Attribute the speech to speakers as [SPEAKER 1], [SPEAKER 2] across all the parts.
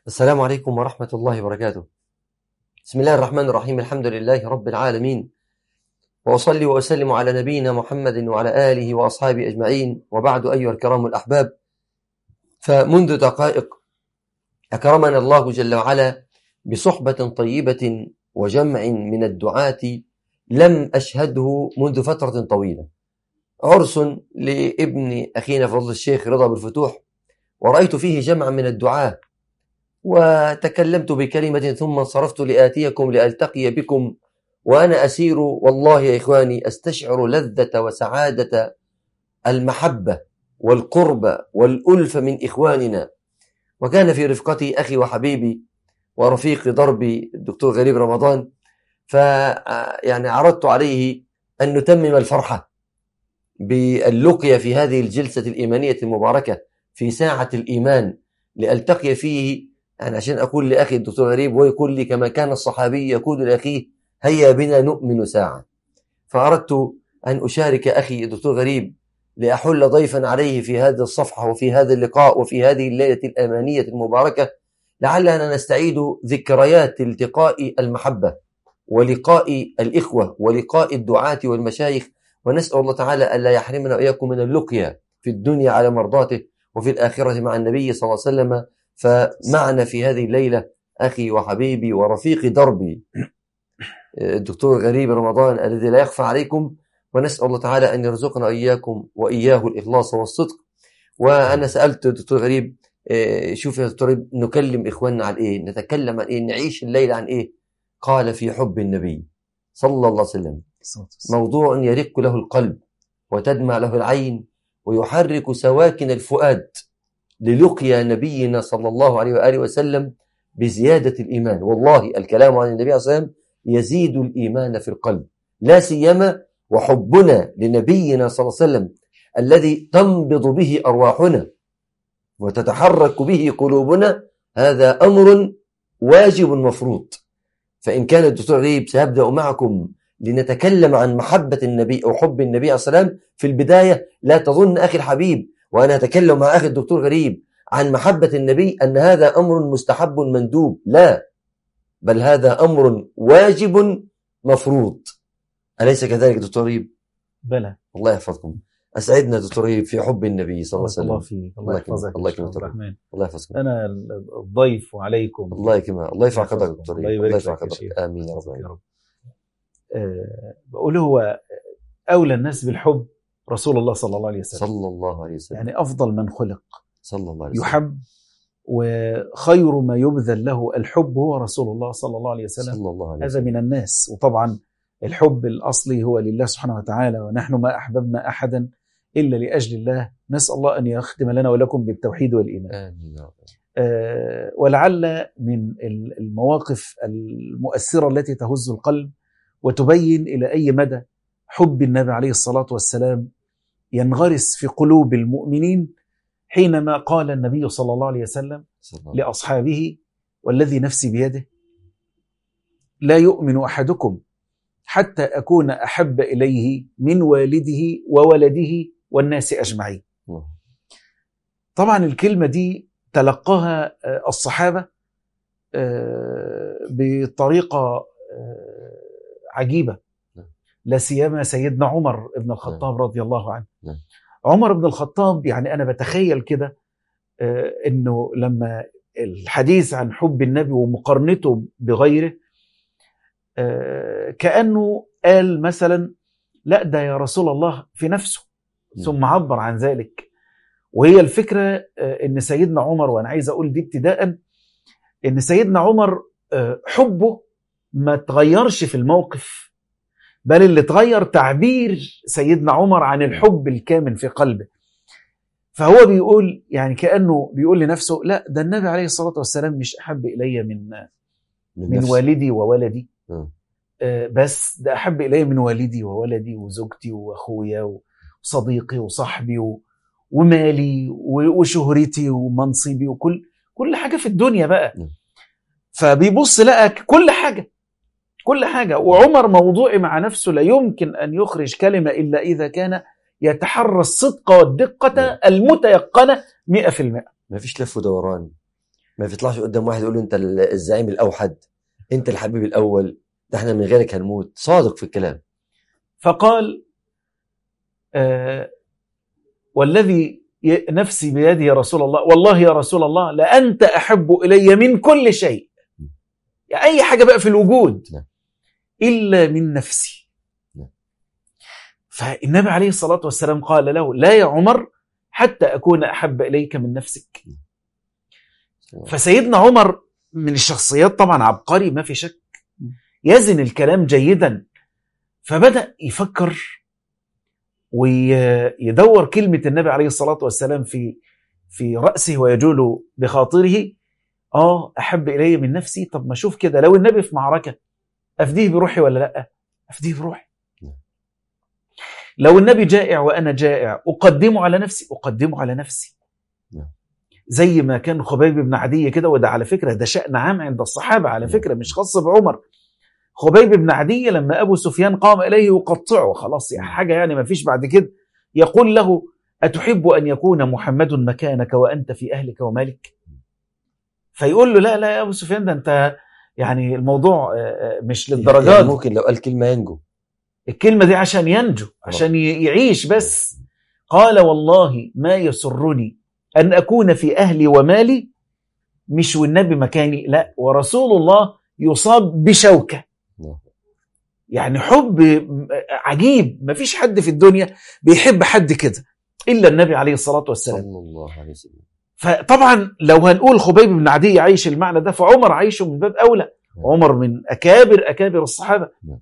[SPEAKER 1] السلام عليكم ورحمة الله وبركاته بسم الله الرحمن الرحيم الحمد لله رب العالمين وأصلي وأسلم على نبينا محمد وعلى آله وأصحابه أجمعين وبعد أيها الكرام الأحباب فمنذ دقائق أكرمنا الله جل وعلا بصحبة طيبة وجمع من الدعاة لم أشهده منذ فترة طويلة عرس لابن أخينا فضل الشيخ رضا بالفتوح ورأيت فيه جمعا من الدعاة وتكلمت بكلمة ثم انصرفت لآتيكم لألتقي بكم وأنا أسير والله يا إخواني أستشعر لذة وسعادة المحبة والقرب والألف من إخواننا وكان في رفقتي أخي وحبيبي ورفيق دربي الدكتور غريب رمضان ف يعني عرضت عليه أن نتمم الفرحة باللقيا في هذه الجلسة الإيمانية المباركة في ساعة الإيمان لألتقي فيه يعني عشان أقول لأخي الدكتور غريب ويقول لي كما كان الصحابي يقول لأخيه هيا بنا نؤمن ساعة فأردت أن أشارك أخي الدكتور غريب لأحل ضيفا عليه في هذه الصفحة وفي هذا اللقاء وفي هذه الليلة الأمانية المباركة لعلنا نستعيد ذكريات التقاء المحبة ولقاء الإخوة ولقاء الدعاة والمشايخ ونسأل الله تعالى ألا يحرمنا وإياكم من اللقيا في الدنيا على مرضاته وفي الآخرة مع النبي صلى الله عليه وسلم فمعنا في هذه الليلة أخي وحبيبي ورفيق دربي الدكتور غريب رمضان الذي لا يخفى عليكم ونسأل الله تعالى أن يرزقنا إياكم وإياه الإخلاص والصدق وأنا سألت الدكتور غريب شوف يا دكتور غريب نكلم إخواننا عن إيه نتكلم عن إيه نعيش الليلة عن إيه قال في حب النبي صلى الله عليه وسلم موضوع يرق له القلب وتدمع له العين ويحرك سواكن الفؤاد للقيا نبينا صلى الله عليه وآله وسلم بزيادة الإيمان والله الكلام عن النبي صلى الله عليه وسلم يزيد الإيمان في القلب لا سيما وحبنا لنبينا صلى الله عليه وسلم الذي تنبض به أرواحنا وتتحرك به قلوبنا هذا أمر واجب مفروض فإن كان الدكتور غريب سيبدأ معكم لنتكلم عن محبة النبي أو حب النبي عليه الصلاة والسلام في البداية لا تظن أخي الحبيب وأنا أتكلم مع أخي الدكتور غريب عن محبة النبي أن هذا أمر مستحب مندوب لا بل هذا أمر واجب مفروض أليس كذلك دكتور غريب؟
[SPEAKER 2] بلى
[SPEAKER 1] الله يحفظكم أسعدنا دكتور غريب في حب النبي صلى الله عليه
[SPEAKER 2] الله
[SPEAKER 1] وسلم
[SPEAKER 2] فيك الله يحفظك
[SPEAKER 1] الله
[SPEAKER 2] إن شاء
[SPEAKER 1] يكرمك
[SPEAKER 2] الرحمن
[SPEAKER 1] الله يحفظكم
[SPEAKER 2] أنا الضيف وعليكم
[SPEAKER 1] الله يكرمك الله يرفع
[SPEAKER 2] يحفظكم.
[SPEAKER 1] قدرك دكتور
[SPEAKER 2] الله
[SPEAKER 1] غريب
[SPEAKER 2] يبارك
[SPEAKER 1] الله
[SPEAKER 2] لك
[SPEAKER 1] يرفع
[SPEAKER 2] يا
[SPEAKER 1] قدرك
[SPEAKER 2] شيخ.
[SPEAKER 1] آمين يا رب
[SPEAKER 2] يا
[SPEAKER 1] العالمين.
[SPEAKER 2] رب آه، بقول هو أولى الناس بالحب رسول الله صلى الله عليه وسلم
[SPEAKER 1] صلى الله عليه وسلم
[SPEAKER 2] يعني أفضل من خلق
[SPEAKER 1] صلى الله عليه وسلم
[SPEAKER 2] يحب وخير ما يبذل له الحب هو رسول الله صلى الله عليه وسلم
[SPEAKER 1] صلى الله عليه
[SPEAKER 2] هذا
[SPEAKER 1] وسلم
[SPEAKER 2] من الناس وطبعا الحب الأصلي هو لله سبحانه وتعالى ونحن ما أحببنا أحدا إلا لأجل الله نسأل الله أن يختم لنا ولكم بالتوحيد والإيمان
[SPEAKER 1] آمين يا رب
[SPEAKER 2] آه، ولعل من ال- المواقف المؤثرة التي تهز القلب وتبين إلى أي مدى حب النبي عليه الصلاة والسلام ينغرس في قلوب المؤمنين حينما قال النبي صلى الله عليه وسلم
[SPEAKER 1] صلى الله عليه
[SPEAKER 2] لأصحابه والذي نفسي بيده لا يؤمن أحدكم حتى أكون أحب إليه من والده وولده والناس أجمعين
[SPEAKER 1] وسلم.
[SPEAKER 2] طبعا الكلمة دي تلقاها آه، الصحابة آه، بطريقة آه، عجيبة
[SPEAKER 1] نعم.
[SPEAKER 2] لا سيما سيدنا عمر بن الخطاب رضي الله عنه
[SPEAKER 1] نعم.
[SPEAKER 2] عمر بن الخطاب يعني أنا بتخيل كده آه، إنه لما الحديث عن حب النبي ومقارنته بغيره آه، كأنه قال مثلا لا ده يا رسول الله في نفسه
[SPEAKER 1] نعم.
[SPEAKER 2] ثم عبر عن ذلك وهي الفكرة آه، ان سيدنا عمر وانا عايز اقول دي ابتداء ان سيدنا عمر آه، حبه ما تغيرش في الموقف بل اللي تغير تعبير سيدنا عمر عن الحب الكامن في قلبه فهو بيقول يعني كأنه بيقول لنفسه لا ده النبي عليه الصلاة والسلام مش أحب إلي من من
[SPEAKER 1] نفس.
[SPEAKER 2] والدي وولدي
[SPEAKER 1] آه.
[SPEAKER 2] آه، بس ده أحب إلي من والدي وولدي وزوجتي وأخويا وصديقي وصاحبي و- ومالي و- وشهرتي ومنصبي وكل كل حاجة في الدنيا بقى
[SPEAKER 1] نعم.
[SPEAKER 2] فبيبص لقى كل حاجة كل حاجة وعمر موضوعي مع نفسه لا يمكن أن يخرج كلمة إلا إذا كان يتحرى الصدق والدقة
[SPEAKER 1] نعم.
[SPEAKER 2] المتيقنة 100%
[SPEAKER 1] ما فيش لف ودوران ما يطلعش قدام واحد يقول له انت الزعيم الاوحد انت الحبيب الاول ده احنا من غيرك هنموت صادق في الكلام
[SPEAKER 2] فقال آه والذي ي- نفسي بيده يا رسول الله والله يا رسول الله لأنت أحب إلي من كل شيء يعني أي حاجة بقى في الوجود
[SPEAKER 1] نعم.
[SPEAKER 2] إلا من نفسي
[SPEAKER 1] نعم.
[SPEAKER 2] فالنبي عليه الصلاة والسلام قال له لا يا عمر حتى أكون أحب إليك من نفسك فسيدنا عمر من الشخصيات طبعا عبقري ما في شك يزن الكلام جيدا فبدأ يفكر ويدور كلمة النبي عليه الصلاة والسلام في في رأسه ويجول بخاطره اه أحب إلي من نفسي طب ما أشوف كده لو النبي في معركة أفديه بروحي ولا لأ أفديه بروحي لو النبي جائع وأنا جائع أقدمه على نفسي أقدمه على نفسي
[SPEAKER 1] نعم.
[SPEAKER 2] زي ما كان خبيب بن عدي كده وده على فكرة ده شأن عام عند الصحابة على فكرة مش خاص بعمر خبيب بن عدي لما أبو سفيان قام إليه يقطعه خلاص يعني حاجة يعني ما فيش بعد كده يقول له أتحب أن يكون محمد مكانك وأنت في أهلك ومالك فيقول له لا لا يا أبو سفيان ده أنت يعني الموضوع آه، آه، مش
[SPEAKER 1] يعني
[SPEAKER 2] للدرجات
[SPEAKER 1] ممكن لو قال كلمه ينجو
[SPEAKER 2] الكلمة دي عشان ينجو عشان ي- يعيش بس قال والله ما يسرني أن أكون في أهلي ومالي مش والنبي مكاني لا ورسول الله يصاب بشوكة
[SPEAKER 1] نعم.
[SPEAKER 2] يعني حب عجيب ما فيش حد في الدنيا بيحب حد كده إلا النبي عليه الصلاة والسلام
[SPEAKER 1] صلى الله عليه وسلم
[SPEAKER 2] فطبعا لو هنقول خبيب بن عدي يعيش المعنى ده فعمر عايشه من باب أولى عمر من أكابر أكابر الصحابة
[SPEAKER 1] نعم.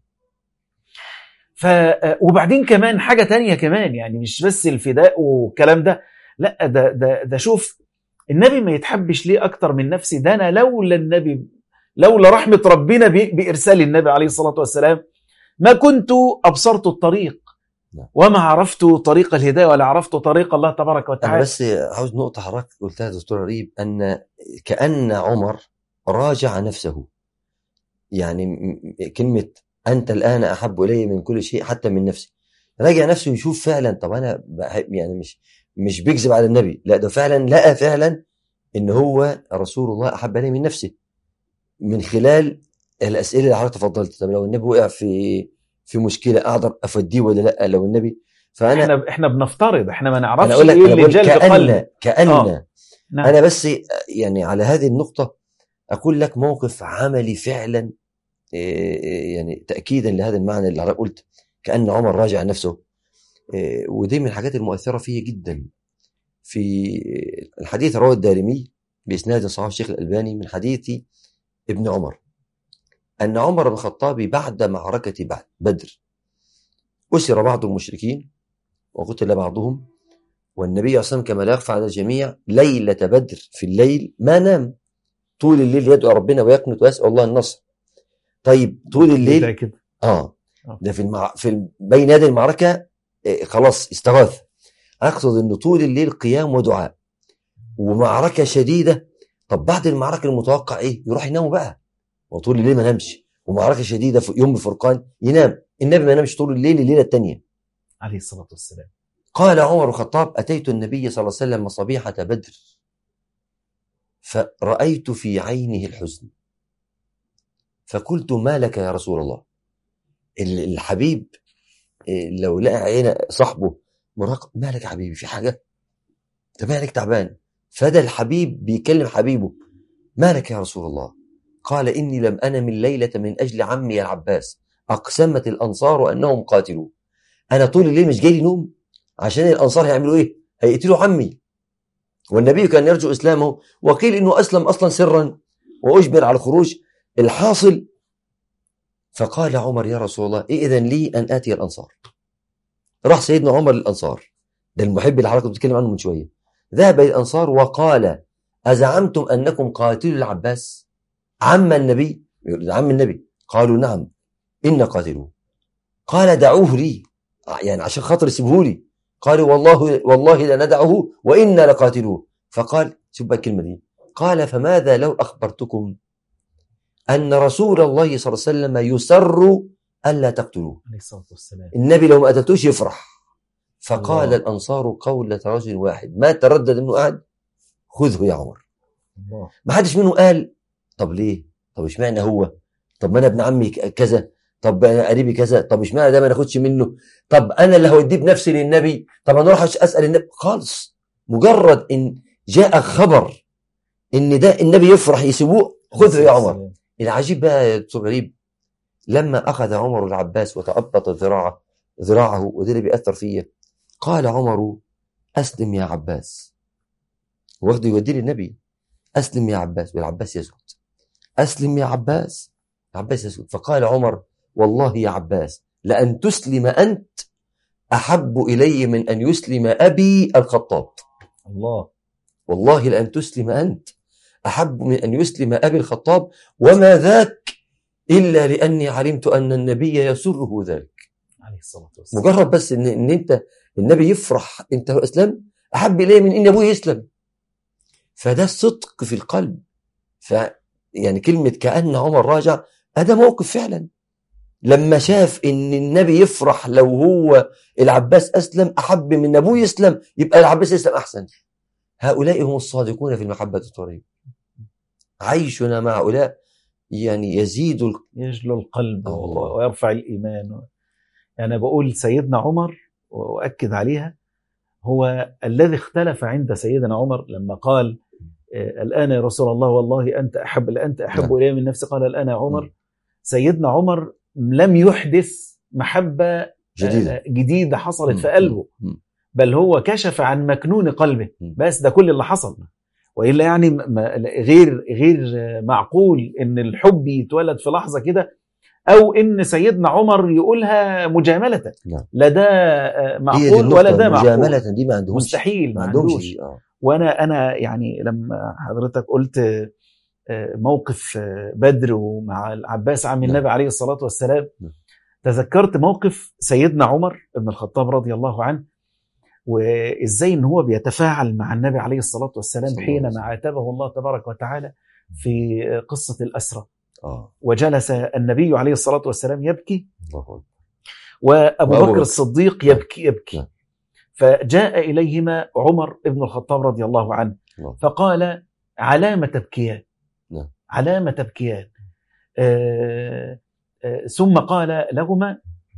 [SPEAKER 2] ف وبعدين كمان حاجة تانية كمان يعني مش بس الفداء والكلام ده لا ده ده ده شوف النبي ما يتحبش ليه أكتر من نفسي ده أنا لولا النبي لولا رحمة ربنا ب- بإرسال النبي عليه الصلاة والسلام ما كنت أبصرت الطريق
[SPEAKER 1] نعم.
[SPEAKER 2] وما عرفت طريق الهداية ولا عرفت طريق الله تبارك
[SPEAKER 1] انا
[SPEAKER 2] وتعالى
[SPEAKER 1] بس عاوز نقطه حضرتك قلتها يا دكتور غريب ان كان عمر راجع نفسه يعني م- م- كلمه انت الان احب الي من كل شيء حتى من نفسي راجع نفسه يشوف فعلا طب انا بحب- يعني مش مش بيكذب على النبي لا ده فعلا لقى فعلا ان هو رسول الله احب الي من نفسه من خلال الاسئله اللي حضرتك تفضلت طب لو النبي وقع في في مشكله اقدر افديه ولا لا لو النبي فانا
[SPEAKER 2] احنا احنا بنفترض احنا ما
[SPEAKER 1] انا
[SPEAKER 2] نعرفش
[SPEAKER 1] اقول لك
[SPEAKER 2] ايه
[SPEAKER 1] انا
[SPEAKER 2] اللي
[SPEAKER 1] بقول
[SPEAKER 2] جال
[SPEAKER 1] كان
[SPEAKER 2] بقلب
[SPEAKER 1] كان
[SPEAKER 2] آه. نعم.
[SPEAKER 1] انا بس يعني على هذه النقطه اقول لك موقف عملي فعلا إيه، يعني تاكيدا لهذا المعنى اللي حضرتك قلت كان عمر راجع نفسه إيه، ودي من الحاجات المؤثره فيه جدا في الحديث رواه الدارمي باسناد صحيح الشيخ الالباني من حديث ابن عمر ان عمر بن الخطاب بعد معركه بعد بدر اسر بعض المشركين وقتل بعضهم والنبي صلى الله عليه وسلم كما لا يخفى على الجميع ليلة بدر في الليل ما نام طول الليل يدعو ربنا ويقنط ويسأل الله النصر طيب طول
[SPEAKER 2] ده
[SPEAKER 1] الليل
[SPEAKER 2] كده
[SPEAKER 1] اه
[SPEAKER 2] آه.
[SPEAKER 1] ده في المع... في ال- بين يدي المعركة إيه خلاص استغاث أقصد أنه طول الليل قيام ودعاء ومعركة شديدة طب بعد المعركة المتوقع إيه يروح ينام بقى وطول الليل ما نامش ومعركة شديدة في يوم الفرقان ينام النبي ما نامش طول الليل الليلة الثانية
[SPEAKER 2] عليه الصلاه والسلام
[SPEAKER 1] قال عمر الخطاب أتيت النبي صلى الله عليه وسلم صبيحة بدر فرأيت في عينه الحزن فقلت ما لك يا رسول الله ال- الحبيب إيه، لو لقى عين صاحبه مراقب ما لك يا حبيبي في حاجة انت مالك تعبان فده الحبيب بيكلم حبيبه ما لك يا رسول الله قال إني لم أنم الليلة من أجل عمي العباس أقسمت الأنصار أنهم قاتلوه أنا طول الليل مش جاي لي نوم عشان الأنصار هيعملوا إيه هيقتلوا عمي والنبي كان يرجو إسلامه وقيل إنه أسلم أصلا سرا وأجبر على الخروج الحاصل فقال عمر يا رسول الله إذن لي أن آتي الأنصار راح سيدنا عمر للأنصار ده المحب اللي حضرتك بتتكلم عنه من شوية ذهب إلى الأنصار وقال أزعمتم أنكم قاتلوا العباس عم النبي يقول عم النبي قالوا نعم إن قاتلوه قال دعوه لي يعني عشان خاطر سيبه لي قالوا والله والله لندعه وإنا لقاتلوه فقال شوف بقى الكلمة دي قال فماذا لو أخبرتكم أن رسول الله صلى الله عليه وسلم يسر ألا تقتلوه
[SPEAKER 2] عليه الصلاه والسلام
[SPEAKER 1] النبي لو ما قتلتوش يفرح فقال
[SPEAKER 2] الله.
[SPEAKER 1] الأنصار قولة رجل واحد ما تردد أنه قاعد خذه يا عمر
[SPEAKER 2] الله
[SPEAKER 1] ما حدش منهم قال طب ليه طب اشمعنى هو طب ما انا ابن عمي ك- كذا طب انا قريبي كذا طب اشمعنى ده ما ناخدش منه طب انا اللي هوديه بنفسي للنبي طب انا اروح أش- اسال النبي خالص مجرد ان جاء خبر ان ده النبي يفرح يسيبوه خذه يا عمر العجيب بقى يا دكتور غريب لما اخذ عمر العباس وتأبط ذراعه ذراعه وده اللي بيأثر فيه قال عمر اسلم يا عباس واخده يوديه للنبي اسلم يا عباس والعباس يسكت اسلم يا عباس العباس يسكت فقال عمر والله يا عباس لأن تسلم أنت أحب إلي من أن يسلم أبي الخطاب
[SPEAKER 2] الله
[SPEAKER 1] والله لأن تسلم أنت أحب من أن يسلم أبي الخطاب وما ذاك إلا لأني علمت أن النبي يسره ذلك
[SPEAKER 2] عليه الصلاة والسلام
[SPEAKER 1] مجرد بس إن, إن أنت النبي يفرح أنت أسلم أحب إلي من إن أبوه يسلم فده الصدق في القلب ف يعني كلمة كأن عمر راجع هذا موقف فعلا لما شاف ان النبي يفرح لو هو العباس اسلم احب من ابوه يسلم يبقى العباس يسلم احسن هؤلاء هم الصادقون في المحبه الطريق عيشنا مع هؤلاء يعني يزيد ال-
[SPEAKER 2] يجلو القلب
[SPEAKER 1] آه والله.
[SPEAKER 2] ويرفع الإيمان يعني بقول سيدنا عمر وأؤكد عليها هو الذي اختلف عند سيدنا عمر لما قال آه، الآن يا رسول الله والله أنت أحب أنت أحب
[SPEAKER 1] نعم.
[SPEAKER 2] إلي من نفسي قال الآن يا عمر
[SPEAKER 1] مم.
[SPEAKER 2] سيدنا عمر لم يحدث محبة
[SPEAKER 1] جديده
[SPEAKER 2] آه، جديدة حصلت
[SPEAKER 1] مم.
[SPEAKER 2] في قلبه
[SPEAKER 1] مم.
[SPEAKER 2] بل هو كشف عن مكنون قلبه
[SPEAKER 1] مم.
[SPEAKER 2] بس ده كل اللي حصل والا يعني م- ما- غير غير معقول ان الحب يتولد في لحظه كده او ان سيدنا عمر يقولها مجامله
[SPEAKER 1] نعم.
[SPEAKER 2] لا ده آه،
[SPEAKER 1] هي دي
[SPEAKER 2] معقول
[SPEAKER 1] النقطة،
[SPEAKER 2] ولا ده معقول
[SPEAKER 1] مجاملة دي ما عندهمش
[SPEAKER 2] مستحيل
[SPEAKER 1] ما
[SPEAKER 2] ما
[SPEAKER 1] عندهمش
[SPEAKER 2] عندوش
[SPEAKER 1] دي، آه.
[SPEAKER 2] وانا انا يعني لما حضرتك قلت آه، موقف آه، بدر ومع العباس عم
[SPEAKER 1] نعم.
[SPEAKER 2] النبي عليه الصلاه والسلام
[SPEAKER 1] نعم.
[SPEAKER 2] تذكرت موقف سيدنا عمر بن الخطاب رضي الله عنه وازاي ان هو بيتفاعل مع النبي عليه الصلاه والسلام
[SPEAKER 1] صلى الله عليه
[SPEAKER 2] حينما
[SPEAKER 1] وسلم.
[SPEAKER 2] عاتبه الله تبارك وتعالى في قصه الاسرى
[SPEAKER 1] اه
[SPEAKER 2] وجلس النبي عليه الصلاه والسلام يبكي
[SPEAKER 1] الله أكبر.
[SPEAKER 2] وابو
[SPEAKER 1] وأبو
[SPEAKER 2] بكر
[SPEAKER 1] بكر.
[SPEAKER 2] الصديق يبكي يبكي
[SPEAKER 1] نعم.
[SPEAKER 2] فجاء اليهما عمر بن الخطاب رضي الله عنه
[SPEAKER 1] الله.
[SPEAKER 2] فقال علام تبكيان
[SPEAKER 1] نعم.
[SPEAKER 2] علام تبكيان آه آه ثم قال لهما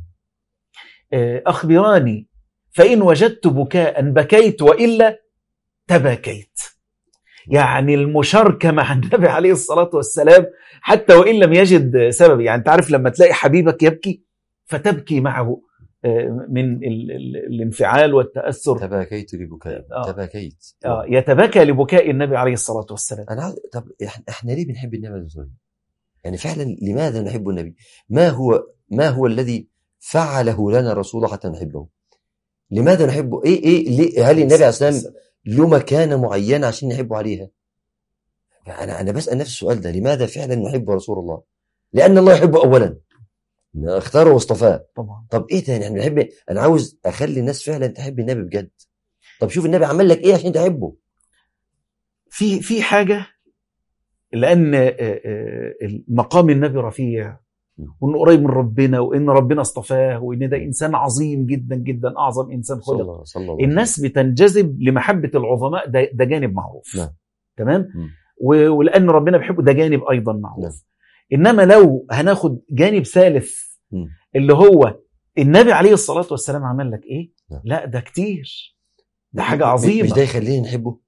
[SPEAKER 2] آه أخبراني فإن وجدت بكاء بكيت وإلا تباكيت يعني المشاركة مع النبي عليه الصلاة والسلام حتى وإن لم يجد سبب يعني أنت عارف لما تلاقي حبيبك يبكي فتبكي معه آه، من ال- ال- الانفعال والتأثر
[SPEAKER 1] تباكيت لبكاء
[SPEAKER 2] آه.
[SPEAKER 1] تباكيت
[SPEAKER 2] آه، يتبكى لبكاء النبي عليه الصلاة والسلام
[SPEAKER 1] انا عاوز- طب احنا احنا ليه بنحب النبي يا دكتور؟ يعني فعلا لماذا نحب النبي؟ ما هو ما هو الذي فعله لنا رسوله حتى نحبه؟ لماذا نحبه؟ ايه ايه ليه هل النبي عليه الصلاه والسلام له مكانه معينه عشان نحبه عليها؟ انا انا بسال نفس السؤال ده لماذا فعلا نحب رسول الله؟ لان الله يحبه اولا اختاره واصطفاه
[SPEAKER 2] طبعا
[SPEAKER 1] طب ايه تاني احنا بنحب انا عاوز اخلي الناس فعلا تحب النبي بجد طب شوف النبي عمل لك ايه عشان تحبه
[SPEAKER 2] في في حاجة لأن آه، آه، مقام النبي رفيع وإنه قريب من ربنا وإن ربنا اصطفاه وإن ده إنسان عظيم جدا جدا أعظم إنسان
[SPEAKER 1] صلى
[SPEAKER 2] خلق
[SPEAKER 1] الله صلى الله عليه
[SPEAKER 2] الناس بتنجذب لمحبة العظماء ده, ده جانب معروف
[SPEAKER 1] نعم.
[SPEAKER 2] تمام
[SPEAKER 1] مم.
[SPEAKER 2] و- ولأن ربنا بيحبه ده جانب أيضا معروف
[SPEAKER 1] نعم.
[SPEAKER 2] إنما لو هناخد جانب ثالث
[SPEAKER 1] مم.
[SPEAKER 2] اللي هو النبي عليه الصلاة والسلام عمل لك إيه
[SPEAKER 1] نعم.
[SPEAKER 2] لا ده كتير ده حاجة
[SPEAKER 1] مش-
[SPEAKER 2] عظيمة
[SPEAKER 1] مش ده يخلينا نحبه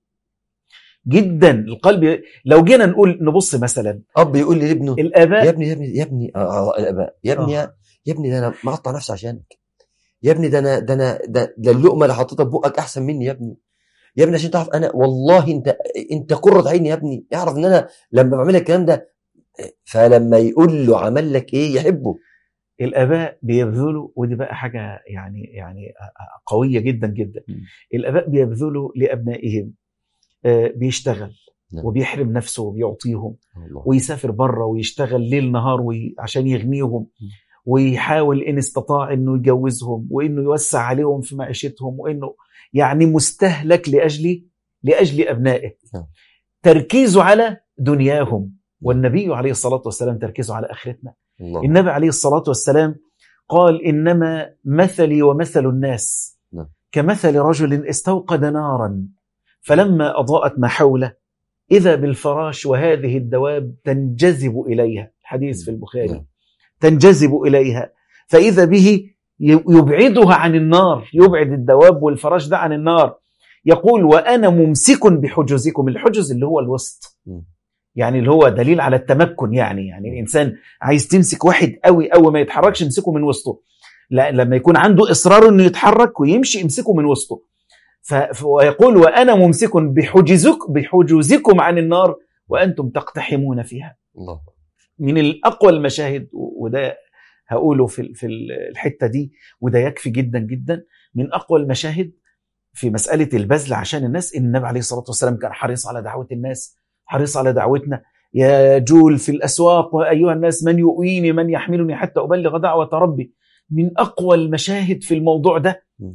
[SPEAKER 2] جدا القلب لو جينا نقول نبص مثلا
[SPEAKER 1] اب يقول لي لابنه يا
[SPEAKER 2] الآباء
[SPEAKER 1] ابني يا ابني يا ابني آه آه الاباء يا ابني يا, يا ابني ده انا مقطع نفسي عشانك يا ابني ده انا ده انا ده, ده اللقمه اللي حطيتها في بقك احسن مني يا ابني يا ابني عشان تعرف انا والله انت انت قره عيني يا ابني اعرف ان انا لما بعمل لك الكلام ده فلما يقول له عمل لك ايه يحبه
[SPEAKER 2] الآباء بيبذلوا ودي بقى حاجة يعني يعني قوية جدا جدا
[SPEAKER 1] م.
[SPEAKER 2] الآباء بيبذلوا لأبنائهم آه، بيشتغل
[SPEAKER 1] نعم.
[SPEAKER 2] وبيحرم نفسه وبيعطيهم
[SPEAKER 1] الله
[SPEAKER 2] ويسافر بره ويشتغل ليل نهار وي... عشان يغنيهم ويحاول ان استطاع انه يجوزهم وانه يوسع عليهم في معيشتهم وانه يعني مستهلك لاجل لاجل ابنائه
[SPEAKER 1] نعم.
[SPEAKER 2] تركيزه على دنياهم والنبي عليه الصلاه والسلام تركيزه على اخرتنا
[SPEAKER 1] الله
[SPEAKER 2] النبي عليه الصلاه والسلام قال انما مثلي ومثل الناس
[SPEAKER 1] نعم.
[SPEAKER 2] كمثل رجل استوقد نارا فلما اضاءت ما حوله إذا بالفراش وهذه الدواب تنجذب إليها الحديث في البخاري
[SPEAKER 1] نعم.
[SPEAKER 2] تنجذب إليها فإذا به يبعدها عن النار يبعد الدواب والفراش ده عن النار يقول وأنا ممسك بحجزكم الحجز اللي هو الوسط
[SPEAKER 1] م.
[SPEAKER 2] يعني اللي هو دليل على التمكن يعني يعني الإنسان عايز تمسك واحد قوي قوي ما يتحركش امسكه من وسطه لا لما يكون عنده إصرار إنه يتحرك ويمشي امسكه من وسطه ف- ف- ويقول وأنا ممسك بحجزك بحجوزكم عن النار وأنتم تقتحمون فيها
[SPEAKER 1] الله
[SPEAKER 2] من الأقوى المشاهد و- وده هقوله في ال- في ال- الحتة دي وده يكفي جدا جدا من أقوى المشاهد في مسألة البذل عشان الناس إن النبي عليه الصلاة والسلام كان حريص على دعوة الناس حريص على دعوتنا يا جول في الأسواق أيها الناس من يؤويني من يحملني حتى أبلغ دعوة ربي من أقوى المشاهد في الموضوع ده
[SPEAKER 1] م.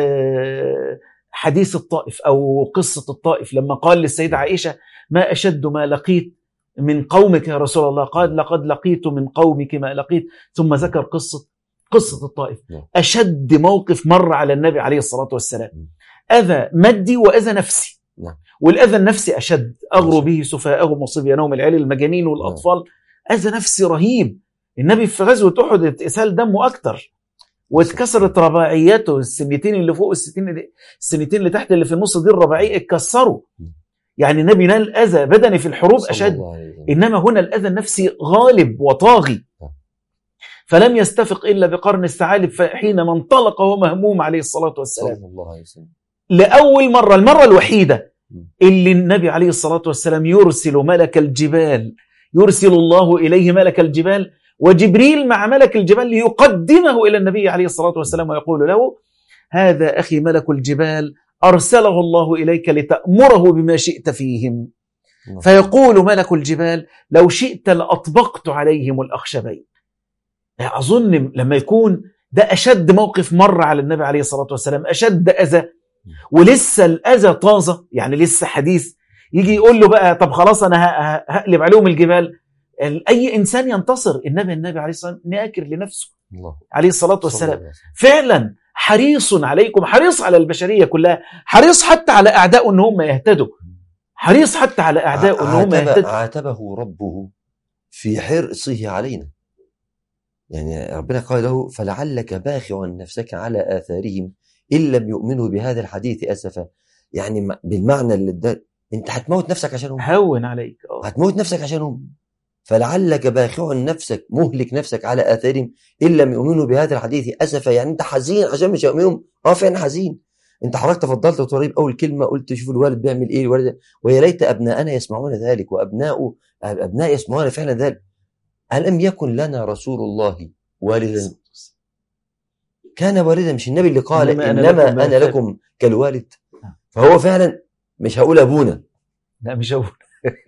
[SPEAKER 2] آه، حديث الطائف أو قصة الطائف لما قال للسيدة عائشة ما أشد ما لقيت من قومك يا رسول الله قال لقد لقيت من قومك ما لقيت ثم ذكر قصة قصة الطائف
[SPEAKER 1] نعم.
[SPEAKER 2] أشد موقف مر على النبي عليه الصلاة والسلام
[SPEAKER 1] م.
[SPEAKER 2] أذى مادي وأذى نفسي
[SPEAKER 1] نعم.
[SPEAKER 2] والأذى النفسي أشد أغروا
[SPEAKER 1] نعم.
[SPEAKER 2] به سفهاءهم وصبيانهم العيال المجانين والأطفال أذى نفسي رهيب النبي في غزوة أحد إسهال دمه أكتر واتكسرت رباعياته السنتين اللي فوق السنتين اللي السنتين اللي تحت اللي في النص دي الرباعية اتكسروا
[SPEAKER 1] م.
[SPEAKER 2] يعني النبي نال أذى بدني في الحروب
[SPEAKER 1] صلى
[SPEAKER 2] أشد
[SPEAKER 1] الله عليه وسلم.
[SPEAKER 2] إنما هنا الأذى النفسي غالب وطاغي
[SPEAKER 1] نعم.
[SPEAKER 2] فلم يستفق إلا بقرن الثعالب حينما انطلق وهو مهموم عليه الصلاة والسلام
[SPEAKER 1] صلى الله عليه وسلم
[SPEAKER 2] لأول مرة المرة الوحيدة
[SPEAKER 1] م.
[SPEAKER 2] اللي النبي عليه الصلاة والسلام يرسل ملك الجبال يرسل الله إليه ملك الجبال وجبريل مع ملك الجبال ليقدمه إلى النبي عليه الصلاة والسلام ويقول له هذا أخي ملك الجبال أرسله الله إليك لتأمره بما شئت فيهم
[SPEAKER 1] نعم.
[SPEAKER 2] فيقول ملك الجبال لو شئت لأطبقت عليهم الأخشبين أظن لما يكون ده أشد موقف مر على النبي عليه الصلاة والسلام أشد أذى ولسه الأذى طازة يعني لسه حديث يجي يقول له بقى طب خلاص أنا ه- ه- هقلب عليهم الجبال ال- أي إنسان ينتصر النبي النبي عليه الصلاة والسلام ناكر لنفسه
[SPEAKER 1] الله
[SPEAKER 2] عليه الصلاة
[SPEAKER 1] صلى
[SPEAKER 2] والسلام
[SPEAKER 1] الله عليه وسلم.
[SPEAKER 2] فعلا حريص عليكم حريص على البشرية كلها حريص حتى على أعدائه إن هم يهتدوا حريص حتى على أعدائه إن هم
[SPEAKER 1] عاتب
[SPEAKER 2] يهتدوا
[SPEAKER 1] عاتبه ربه في حرصه علينا يعني ربنا قال له فلعلك باخع نفسك على آثارهم إن لم يؤمنوا بهذا الحديث أسفا يعني م- بالمعنى اللي ده انت هتموت نفسك عشانهم
[SPEAKER 2] هون عليك آه.
[SPEAKER 1] هتموت نفسك عشانهم فلعلك باخع نفسك مهلك نفسك على آثارهم إن لم يؤمنوا بهذا الحديث أسفا يعني أنت حزين عشان مش يؤمنوا اه فعلا حزين أنت حضرتك تفضلت وطريب أول كلمة قلت شوف الوالد بيعمل إيه الوالد ويا ليت أبناءنا يسمعون ذلك وأبناء أبناء يسمعون فعلا ذلك ألم يكن لنا رسول الله والدا كان والدا مش النبي اللي قال
[SPEAKER 2] إنما
[SPEAKER 1] إنما,
[SPEAKER 2] أنا
[SPEAKER 1] أنا,
[SPEAKER 2] لكم
[SPEAKER 1] أنا
[SPEAKER 2] مثل.
[SPEAKER 1] لكم كالوالد
[SPEAKER 2] نعم.
[SPEAKER 1] فهو فعلا مش هقول أبونا
[SPEAKER 2] لا مش هقول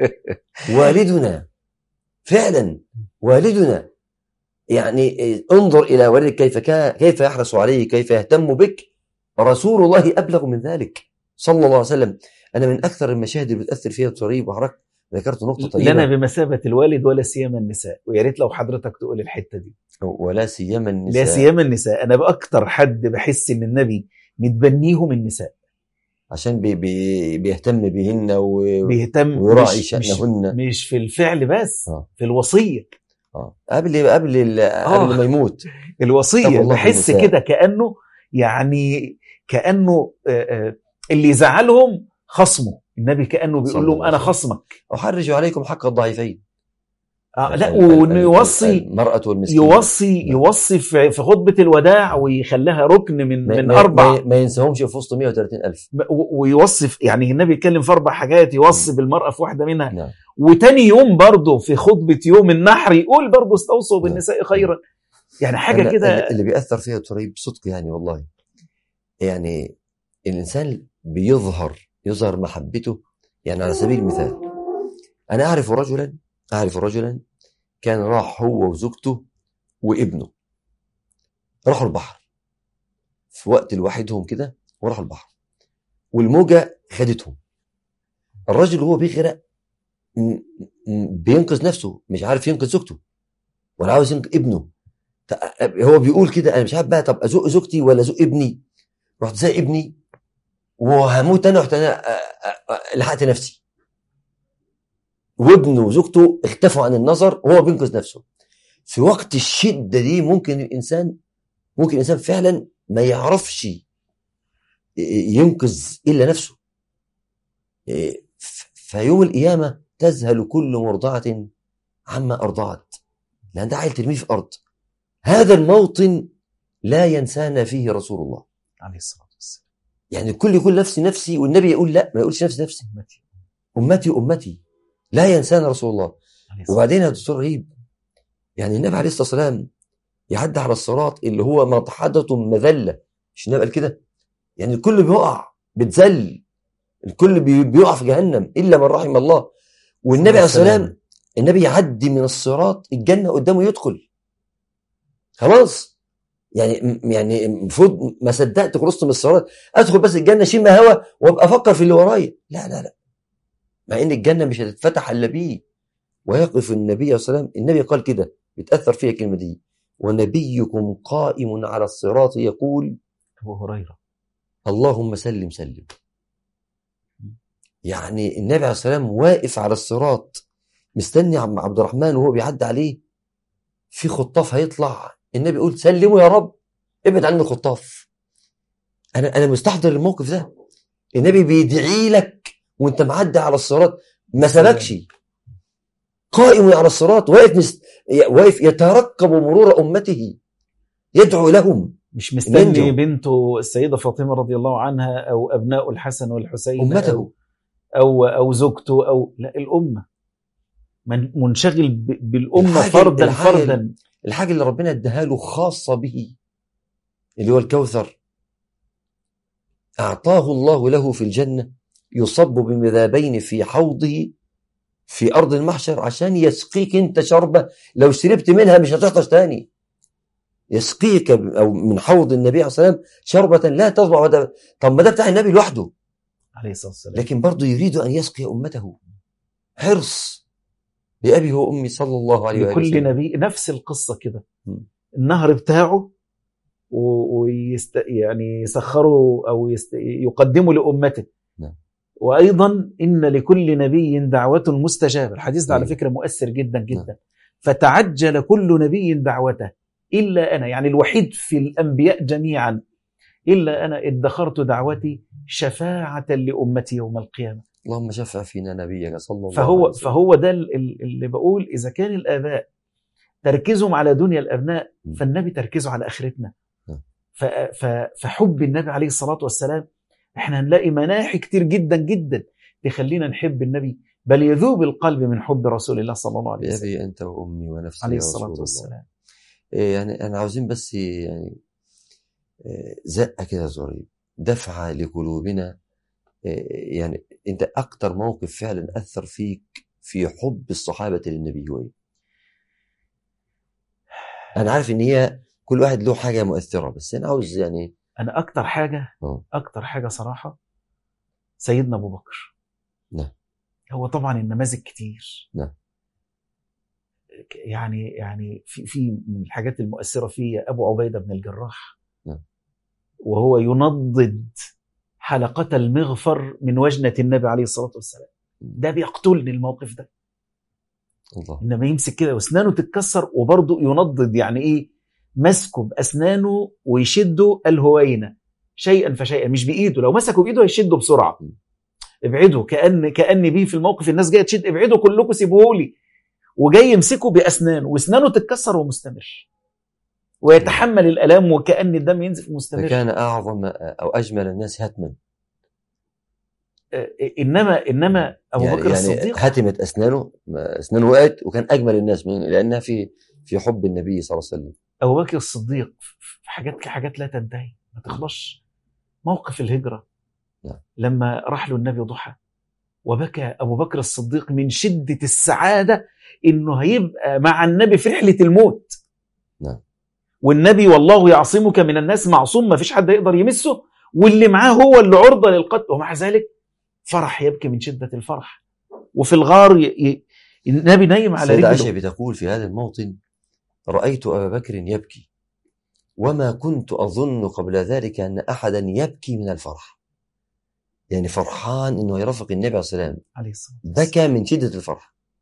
[SPEAKER 1] والدنا فعلا والدنا يعني إيه، انظر الى والدك كيف كا كيف يحرص عليه كيف يهتم بك رسول الله ابلغ من ذلك صلى الله عليه وسلم انا من اكثر المشاهد اللي بتاثر فيها الطريب وحضرتك ذكرت نقطه طيبه
[SPEAKER 2] لنا بمثابة الوالد ولا سيما النساء ويا ريت لو حضرتك تقول الحتة دي
[SPEAKER 1] ولا سيما النساء
[SPEAKER 2] لا سيما النساء أنا بأكتر حد بحس إن النبي متبنيهم النساء
[SPEAKER 1] عشان بي بي بيهتم بهن و...
[SPEAKER 2] بيهتم
[SPEAKER 1] ويراعي
[SPEAKER 2] مش, مش,
[SPEAKER 1] شأنهن.
[SPEAKER 2] مش في الفعل بس
[SPEAKER 1] آه.
[SPEAKER 2] في الوصية
[SPEAKER 1] آه. قبل قبل ال-
[SPEAKER 2] آه.
[SPEAKER 1] قبل ما يموت
[SPEAKER 2] الوصية
[SPEAKER 1] طب والله
[SPEAKER 2] بحس
[SPEAKER 1] النساء.
[SPEAKER 2] كده كأنه يعني كأنه آه، آه، اللي يزعلهم خصمه النبي كأنه
[SPEAKER 1] صلى
[SPEAKER 2] بيقول لهم
[SPEAKER 1] الله
[SPEAKER 2] أنا
[SPEAKER 1] عليه وسلم.
[SPEAKER 2] خصمك
[SPEAKER 1] احرج عليكم حق الضعيفين
[SPEAKER 2] آه لا
[SPEAKER 1] ال- ال-
[SPEAKER 2] وإنه
[SPEAKER 1] ال-
[SPEAKER 2] يوصي
[SPEAKER 1] المرأة والمسكين
[SPEAKER 2] يوصي يوصي في في خطبة الوداع ويخليها ركن من
[SPEAKER 1] ما,
[SPEAKER 2] من
[SPEAKER 1] ما,
[SPEAKER 2] أربع
[SPEAKER 1] ما, ما ينساهمش في وسط 130 ألف
[SPEAKER 2] و- ويوصي في- يعني النبي يتكلم في أربع حاجات يوصي بالمرأة في واحدة منها
[SPEAKER 1] نعم
[SPEAKER 2] وتاني يوم برضه في خطبة يوم النحر يقول برضه استوصوا
[SPEAKER 1] نعم.
[SPEAKER 2] بالنساء خيرا يعني حاجة
[SPEAKER 1] أنا
[SPEAKER 2] كده
[SPEAKER 1] اللي بيأثر فيها الطريب صدق يعني والله يعني الإنسان بيظهر يظهر محبته يعني على سبيل المثال أنا أعرف رجلا أعرف رجلا كان راح هو وزوجته وابنه راحوا البحر في وقت لوحدهم كده وراحوا البحر والموجة خدتهم الراجل وهو بيغرق م- م- بينقذ نفسه مش عارف ينقذ زوجته ولا عاوز ينقذ ابنه ت- هو بيقول كده انا مش عارف بقى طب ازق زوجتي ولا ازق ابني رحت زي ابني وهموت انا رحت انا أ- أ- أ- لحقت نفسي وابنه وزوجته اختفوا عن النظر وهو بينقذ نفسه في وقت الشدة دي ممكن الإنسان ممكن الإنسان فعلا ما يعرفش ي- ينقذ إلا نفسه إيه، ف- فيوم القيامة تذهل كل مرضعة عما أرضعت لأن ده عيل ترميه في أرض هذا الموطن لا ينسانا فيه رسول الله
[SPEAKER 2] عليه الصلاه والسلام
[SPEAKER 1] يعني الكل يقول نفسي نفسي والنبي يقول لا ما يقولش نفسي نفسي
[SPEAKER 2] أمتي.
[SPEAKER 1] أمتي أمتي لا ينسانا رسول الله
[SPEAKER 2] عليه الصلاة
[SPEAKER 1] وبعدين يا دكتور رهيب يعني النبي عليه الصلاه والسلام يعدي على الصراط اللي هو مضحضة مذله مش النبي قال كده يعني الكل بيقع بتذل الكل بي- بيقع في جهنم الا من رحم الله والنبي عليه الصلاه والسلام النبي يعدي من الصراط الجنه قدامه يدخل خلاص يعني يعني المفروض ما صدقت خلصت من الصراط ادخل بس الجنه اشم هوا وابقى افكر في اللي ورايا لا لا لا مع ان الجنه مش هتتفتح الا بيه ويقف النبي صلى الله عليه وسلم النبي قال كده بتاثر فيها الكلمه دي ونبيكم قائم على الصراط يقول
[SPEAKER 2] ابو هريره
[SPEAKER 1] اللهم سلم سلم يعني النبي عليه الصلاه والسلام واقف على الصراط مستني عم عبد الرحمن وهو بيعدي عليه في خطاف هيطلع النبي يقول سلموا يا رب ابعد عني الخطاف انا انا مستحضر الموقف ده النبي بيدعي لك وانت معدي على الصراط ما سبكش قائم على الصراط واقف مست... واقف يترقب مرور امته يدعو لهم
[SPEAKER 2] مش مستني
[SPEAKER 1] ينجو.
[SPEAKER 2] بنته السيده فاطمه رضي الله عنها او ابناء الحسن والحسين
[SPEAKER 1] امته
[SPEAKER 2] او او او زوجته او لا الامه من منشغل ب- بالامه
[SPEAKER 1] الحاجة-
[SPEAKER 2] فردا
[SPEAKER 1] الحاجة-
[SPEAKER 2] فردا
[SPEAKER 1] الحاجه اللي ربنا اداها له خاصه به اللي هو الكوثر اعطاه الله له في الجنه يصب بمذابين في حوضه في ارض المحشر عشان يسقيك انت شربه لو شربت منها مش هتعطش تاني يسقيك ب- او من حوض النبي عليه الصلاه والسلام شربه لا تضبع وده طب ما ده بتاع النبي لوحده
[SPEAKER 2] عليه الصلاه والسلام
[SPEAKER 1] لكن برضه يريد ان يسقي امته حرص بأبي وأمي صلى الله عليه وآله
[SPEAKER 2] لكل
[SPEAKER 1] وسلم
[SPEAKER 2] نبي نفس القصه كده
[SPEAKER 1] مم.
[SPEAKER 2] النهر بتاعه و- ويست يعني يسخره او يست يقدمه لامته
[SPEAKER 1] نعم.
[SPEAKER 2] وايضا ان لكل نبي دعوه مستجابه الحديث ده على
[SPEAKER 1] أيوة.
[SPEAKER 2] فكره مؤثر جدا جدا فتعجل كل نبي دعوته الا انا يعني الوحيد في الانبياء جميعا الا انا ادخرت دعوتي شفاعه لامتي يوم القيامه
[SPEAKER 1] اللهم شفع فينا نبيك صلى الله عليه
[SPEAKER 2] فهو
[SPEAKER 1] وسلم
[SPEAKER 2] فهو ده ال- ال- اللي بقول اذا كان الاباء تركيزهم على دنيا الابناء
[SPEAKER 1] م.
[SPEAKER 2] فالنبي تركيزه على اخرتنا
[SPEAKER 1] نعم.
[SPEAKER 2] ف- ف- فحب النبي عليه الصلاه والسلام احنا هنلاقي مناحي كتير جدا جدا تخلينا نحب النبي بل يذوب القلب من حب رسول الله صلى الله عليه وسلم
[SPEAKER 1] بأبي أنت وأمي ونفسي
[SPEAKER 2] عليه
[SPEAKER 1] يا رسول
[SPEAKER 2] الصلاه
[SPEAKER 1] الله.
[SPEAKER 2] والسلام
[SPEAKER 1] إيه يعني أنا عاوزين بس يعني إيه زقة كده صغير دفعة لقلوبنا إيه يعني أنت أكتر موقف فعلا أثر فيك في حب الصحابة للنبي هو إيه؟ أنا عارف إن هي كل واحد له حاجة مؤثرة بس أنا عاوز يعني
[SPEAKER 2] انا اكتر حاجه
[SPEAKER 1] آه.
[SPEAKER 2] اكتر حاجه صراحه سيدنا ابو بكر
[SPEAKER 1] نعم.
[SPEAKER 2] هو طبعا النماذج كتير
[SPEAKER 1] نعم.
[SPEAKER 2] ك- يعني يعني في في من الحاجات المؤثره فيه ابو عبيده بن الجراح
[SPEAKER 1] نعم.
[SPEAKER 2] وهو ينضد حلقة المغفر من وجنة النبي عليه الصلاة والسلام ده بيقتلني الموقف ده
[SPEAKER 1] الله
[SPEAKER 2] انما يمسك كده واسنانه تتكسر وبرضه ينضد يعني ايه مسكه باسنانه ويشده الهوينه شيئا فشيئا مش بايده لو مسكه بايده هيشده بسرعه
[SPEAKER 1] م.
[SPEAKER 2] ابعدوا كان كان بيه في الموقف الناس جايه تشد ابعدوا كلكم سيبوهولي وجاي يمسكه باسنانه واسنانه تتكسر ومستمر ويتحمل الالام وكان الدم ينزف مستمر
[SPEAKER 1] فكان أعظم أو أجمل الناس هتما
[SPEAKER 2] آه، انما انما ابو
[SPEAKER 1] يعني
[SPEAKER 2] بكر
[SPEAKER 1] يعني
[SPEAKER 2] الصديق
[SPEAKER 1] هتمت أسنانه أسنانه وقعت وكان أجمل الناس من لأنها في في حب النبي صلى الله عليه وسلم
[SPEAKER 2] ابو بكر الصديق في حاجات حاجات لا تنتهي ما تخلصش موقف الهجره
[SPEAKER 1] نعم.
[SPEAKER 2] لما راح له النبي ضحى وبكى ابو بكر الصديق من شده السعاده انه هيبقى مع النبي في رحله الموت
[SPEAKER 1] نعم.
[SPEAKER 2] والنبي والله يعصمك من الناس معصوم ما فيش حد يقدر يمسه واللي معاه هو اللي عرضه للقتل ومع ذلك فرح يبكي من شده الفرح وفي الغار ي... ي... النبي نايم على
[SPEAKER 1] السيدة عائشة
[SPEAKER 2] رجله
[SPEAKER 1] بتقول في هذا الموطن رأيت أبا بكر يبكي وما كنت أظن قبل ذلك أن أحدا يبكي من الفرح يعني فرحان أنه يرافق النبي عليه الصلاة والسلام
[SPEAKER 2] عليه الصلاه والسلام
[SPEAKER 1] بكى من شدة الفرح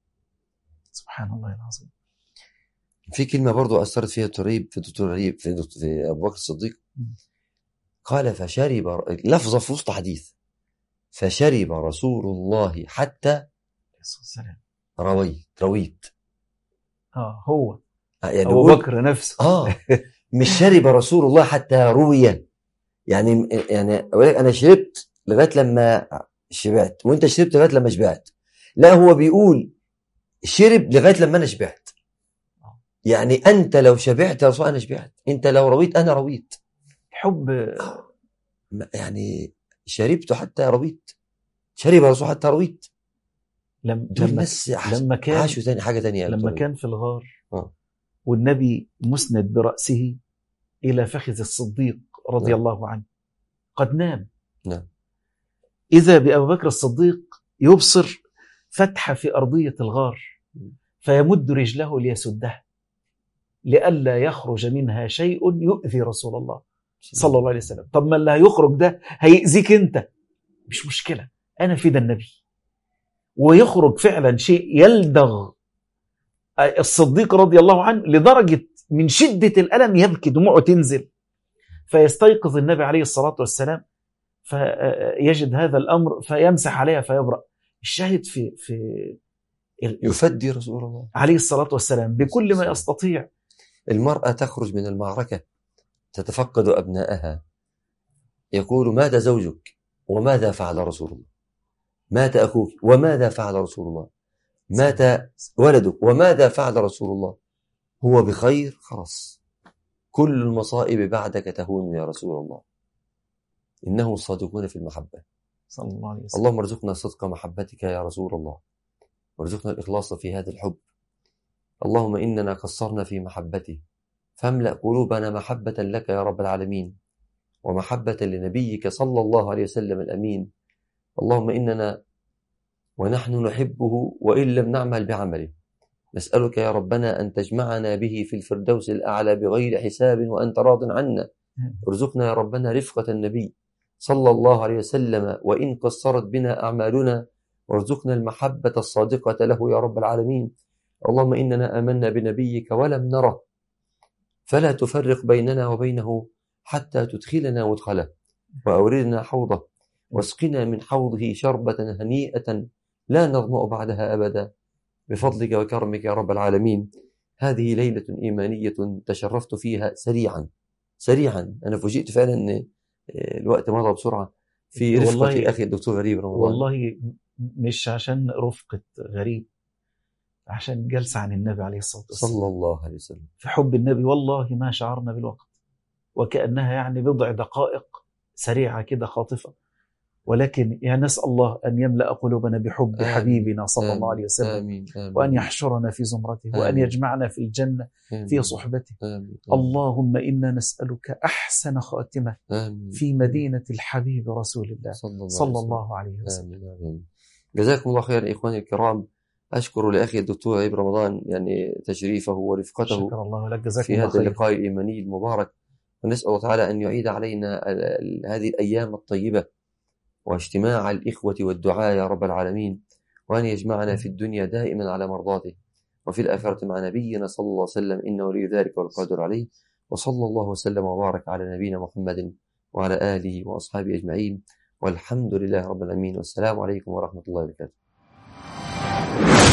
[SPEAKER 2] سبحان الله العظيم
[SPEAKER 1] في كلمة برضو أثرت فيها تريب في دكتور غريب في, دكتور في أبو بكر الصديق
[SPEAKER 2] مم.
[SPEAKER 1] قال فشرب لفظة في وسط حديث فشرب رسول الله حتى
[SPEAKER 2] عليه الصلاة والسلام
[SPEAKER 1] رويت رويت
[SPEAKER 2] اه هو
[SPEAKER 1] يعني
[SPEAKER 2] ابو
[SPEAKER 1] بقول-
[SPEAKER 2] بكر نفسه
[SPEAKER 1] اه مش شرب رسول الله حتى روي يعني يعني أقول لك انا شربت لغايه لما شبعت وانت شربت لغايه لما شبعت لا هو بيقول شرب لغايه لما انا شبعت يعني انت لو شبعت يا رسول الله، انا شبعت انت لو رويت انا رويت
[SPEAKER 2] حب
[SPEAKER 1] ما- يعني شربت حتى رويت شرب رسول حتى رويت
[SPEAKER 2] لما
[SPEAKER 1] دول
[SPEAKER 2] لما
[SPEAKER 1] ناس عاش-
[SPEAKER 2] لما كان
[SPEAKER 1] عاشوا تاني حاجه تانية يا
[SPEAKER 2] لما
[SPEAKER 1] دكتور.
[SPEAKER 2] كان في الغار
[SPEAKER 1] آه.
[SPEAKER 2] والنبي مسند برأسه إلى فخذ الصديق رضي
[SPEAKER 1] نعم.
[SPEAKER 2] الله عنه قد نام
[SPEAKER 1] نعم.
[SPEAKER 2] إذا بأبو بكر الصديق يبصر فتحة في أرضية الغار فيمد رجله ليسدها لئلا يخرج منها شيء يؤذي رسول الله صلى الله عليه وسلم طب ما اللي هيخرج ده هيأذيك انت مش مشكلة أنا في ده النبي ويخرج فعلا شيء يلدغ الصديق رضي الله عنه لدرجة من شدة الألم يبكي دموعه تنزل فيستيقظ النبي عليه الصلاة والسلام فيجد هذا الأمر فيمسح عليها فيبرأ الشاهد في في ال-
[SPEAKER 1] يفدي رسول الله
[SPEAKER 2] عليه الصلاة والسلام بكل ما يستطيع
[SPEAKER 1] المرأة تخرج من المعركة تتفقد أبنائها يقول ماذا زوجك وماذا فعل رسول الله مات أخوك وماذا فعل رسول الله مات ولدك وماذا فعل رسول الله هو بخير خلاص كل المصائب بعدك تهون يا رسول الله إنهم الصادقون في المحبة
[SPEAKER 2] صلى الله عليه وسلم
[SPEAKER 1] اللهم ارزقنا صدق محبتك يا رسول الله وارزقنا الإخلاص في هذا الحب اللهم إننا قصرنا في محبته فاملأ قلوبنا محبة لك يا رب العالمين ومحبة لنبيك صلى الله عليه وسلم الأمين اللهم إننا ونحن نحبه وإن لم نعمل بعمله نسألك يا ربنا أن تجمعنا به في الفردوس الأعلى بغير حساب وأنت راض عنا ارزقنا يا ربنا رفقة النبي صلى الله عليه وسلم وإن قصرت بنا أعمالنا وارزقنا المحبة الصادقة له يا رب العالمين اللهم إننا آمنا بنبيك ولم نره فلا تفرق بيننا وبينه حتى تدخلنا مدخله وأوردنا حوضه واسقنا من حوضه شربة هنيئة لا نظمأ بعدها أبدا بفضلك وكرمك يا رب العالمين هذه ليلة إيمانية تشرفت فيها سريعا سريعا أنا فوجئت فعلا أن الوقت مضى بسرعة في رفقة
[SPEAKER 2] والله-
[SPEAKER 1] أخي الدكتور غريب رمضان
[SPEAKER 2] والله مش عشان رفقة غريب عشان جلسة عن النبي عليه الصلاة والسلام
[SPEAKER 1] صلى الله عليه وسلم
[SPEAKER 2] في حب النبي والله ما شعرنا بالوقت وكأنها يعني بضع دقائق سريعة كده خاطفة ولكن يعني نسأل الله أن يملأ قلوبنا بحب
[SPEAKER 1] آمين.
[SPEAKER 2] حبيبنا صلى الله عليه وسلم
[SPEAKER 1] آمين آمين
[SPEAKER 2] وأن يحشرنا في زمرته وأن
[SPEAKER 1] آمين.
[SPEAKER 2] يجمعنا في الجنة
[SPEAKER 1] آمين.
[SPEAKER 2] في صحبته
[SPEAKER 1] آمين
[SPEAKER 2] اللهم إنا نسألك أحسن خاتمة
[SPEAKER 1] آمين
[SPEAKER 2] في مدينة الحبيب رسول الله
[SPEAKER 1] صلى الله
[SPEAKER 2] صلى
[SPEAKER 1] عليه وسلم.
[SPEAKER 2] الله عليه وسلم
[SPEAKER 1] آمين آمين جزاكم الله خيرا إخواني الكرام أشكر لأخي الدكتور عيب رمضان يعني تشريفه ورفقته
[SPEAKER 2] شكر الله لك جزاكم
[SPEAKER 1] في
[SPEAKER 2] الله
[SPEAKER 1] هذا
[SPEAKER 2] خير
[SPEAKER 1] اللقاء الإيماني المبارك ونسأل الله تعالى أن يعيد علينا ال- ال- هذه الأيام الطيبة واجتماع الإخوة والدعاء يا رب العالمين وأن يجمعنا في الدنيا دائما على مرضاته وفي الآخرة مع نبينا صلى الله عليه وسلم إنه ولي ذلك والقادر عليه وصلى الله وسلم وبارك على نبينا محمد وعلى آله وأصحابه أجمعين والحمد لله رب العالمين والسلام عليكم ورحمة الله وبركاته